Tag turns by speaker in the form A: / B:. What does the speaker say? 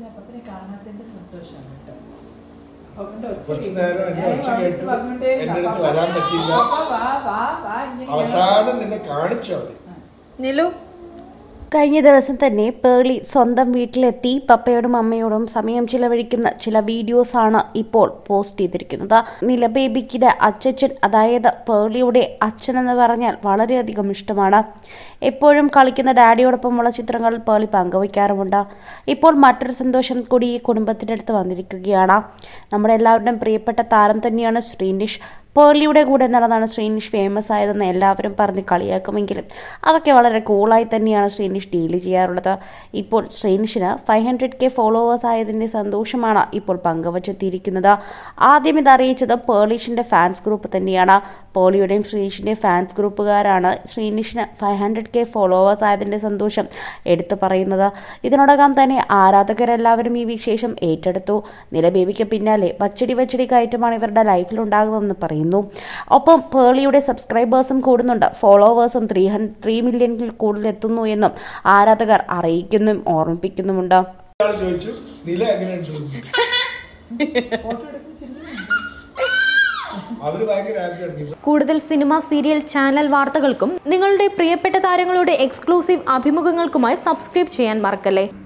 A: പിന്നെ പപ്പനെ കാണാത്തതിന്റെ സന്തോഷമാണ് കേട്ടോ പപ്പന്റെ ഒച്ച
B: കുറച്ച്
A: കേൾക്കുന്നു.
B: നേരം എന്റെ
A: ഞാൻ
B: ഒച്ച
A: വന്നിട്ട്
B: കേട്ടു.
A: പറഞ്ഞോണ്ടേ
B: എന്റെ
A: ഇരുന്നു.
B: അടുത്ത്
A: പപ്പ,
B: വരാൻ പറ്റിയില്ല.
A: പപ്പ, വാ വാ വാ ഇങ്ങനെ
B: അവസാനം നിന്നെ കാണിച്ചു അവര്
C: നിലു
D: കഴിഞ്ഞ ദിവസം തന്നെ പേളി സ്വന്തം വീട്ടിലെത്തി പപ്പയോടും അമ്മയോടും സമയം ചിലവഴിക്കുന്ന ചില വീഡിയോസാണ് ഇപ്പോൾ പോസ്റ്റ് ചെയ്തിരിക്കുന്നത് നില ബേബിക്കിടെ അച്ചച്ചൻ അതായത് പേളിയുടെ അച്ഛൻ എന്ന് പറഞ്ഞാൽ വളരെയധികം ഇഷ്ടമാണ് എപ്പോഴും കളിക്കുന്ന ഡാഡിയോടൊപ്പമുള്ള ചിത്രങ്ങൾ പേളി പങ്കുവയ്ക്കാറുമുണ്ട് ഇപ്പോൾ മറ്റൊരു സന്തോഷം കൂടി ഈ കുടുംബത്തിൻ്റെ അടുത്ത് വന്നിരിക്കുകയാണ് നമ്മുടെ എല്ലാവരുടെയും പ്രിയപ്പെട്ട താരം തന്നെയാണ് ശ്രീനിഷ് പേർലിയുടെ കൂടെ നടന്നാണ് ശ്രീനിഷ് ഫേമസ് ആയതെന്ന് എല്ലാവരും പറഞ്ഞ് കളിയാക്കുമെങ്കിലും അതൊക്കെ വളരെ കൂളായി തന്നെയാണ് ശ്രീനിഷ് ഡീല് ചെയ്യാറുള്ളത് ഇപ്പോൾ ശ്രീനിഷിന് ഫൈവ് ഹൺഡ്രഡ് കെ ഫോളോവേഴ്സ് ആയതിൻ്റെ സന്തോഷമാണ് ഇപ്പോൾ പങ്കുവച്ചെത്തിയിരിക്കുന്നത് ആദ്യം ഇത് അറിയിച്ചത് പേർലിഷിൻ്റെ ഫാൻസ് ഗ്രൂപ്പ് തന്നെയാണ് പോളിയുടെയും ശ്രീനിഷിൻ്റെയും ഫാൻസ് ഗ്രൂപ്പുകാരാണ് ശ്രീനിഷിന് ഫൈവ് ഹൺഡ്രഡ് കെ ഫോളോവേഴ്സ് ആയതിൻ്റെ സന്തോഷം എടുത്തു പറയുന്നത് ഇതിനോടകം തന്നെ ആരാധകരെല്ലാവരും ഈ വിശേഷം ഏറ്റെടുത്തു നിലബേബിക്ക് പിന്നാലെ വച്ചടി വച്ചടി കയറ്റമാണ് ഇവരുടെ ലൈഫിൽ ഉണ്ടാകുന്നതെന്ന് പറയുന്നു ഒപ്പം പേളിയുടെ സബ്സ്ക്രൈബേഴ്സും കൂടുന്നുണ്ട് ഫോളോവേഴ്സും ത്രീ ഹൺ ത്രീ മില്യണിൽ കൂടുതൽ എത്തുന്നു എന്നും ആരാധകർ അറിയിക്കുന്നും ഓർമ്മിപ്പിക്കുന്നുമുണ്ട്
B: ഒരാൾ ചോദിച്ചു നില എങ്ങനെയുണ്ട് ചോദിച്ചു
A: ഫോട്ടോ എടുക്കുന്ന ചിരിക്കുന്നുണ്ട്.
B: അവര് ഭയങ്കര ഹാപ്പിയാണ്
C: കൂടുതൽ സിനിമ സീരിയൽ ചാനൽ വാർത്തകൾക്കും നിങ്ങളുടെ പ്രിയപ്പെട്ട താരങ്ങളുടെ എക്സ്ക്ലൂസീവ് അഭിമുഖങ്ങൾക്കുമായി സബ്സ്ക്രൈബ് ചെയ്യാൻ മറക്കല്ലേ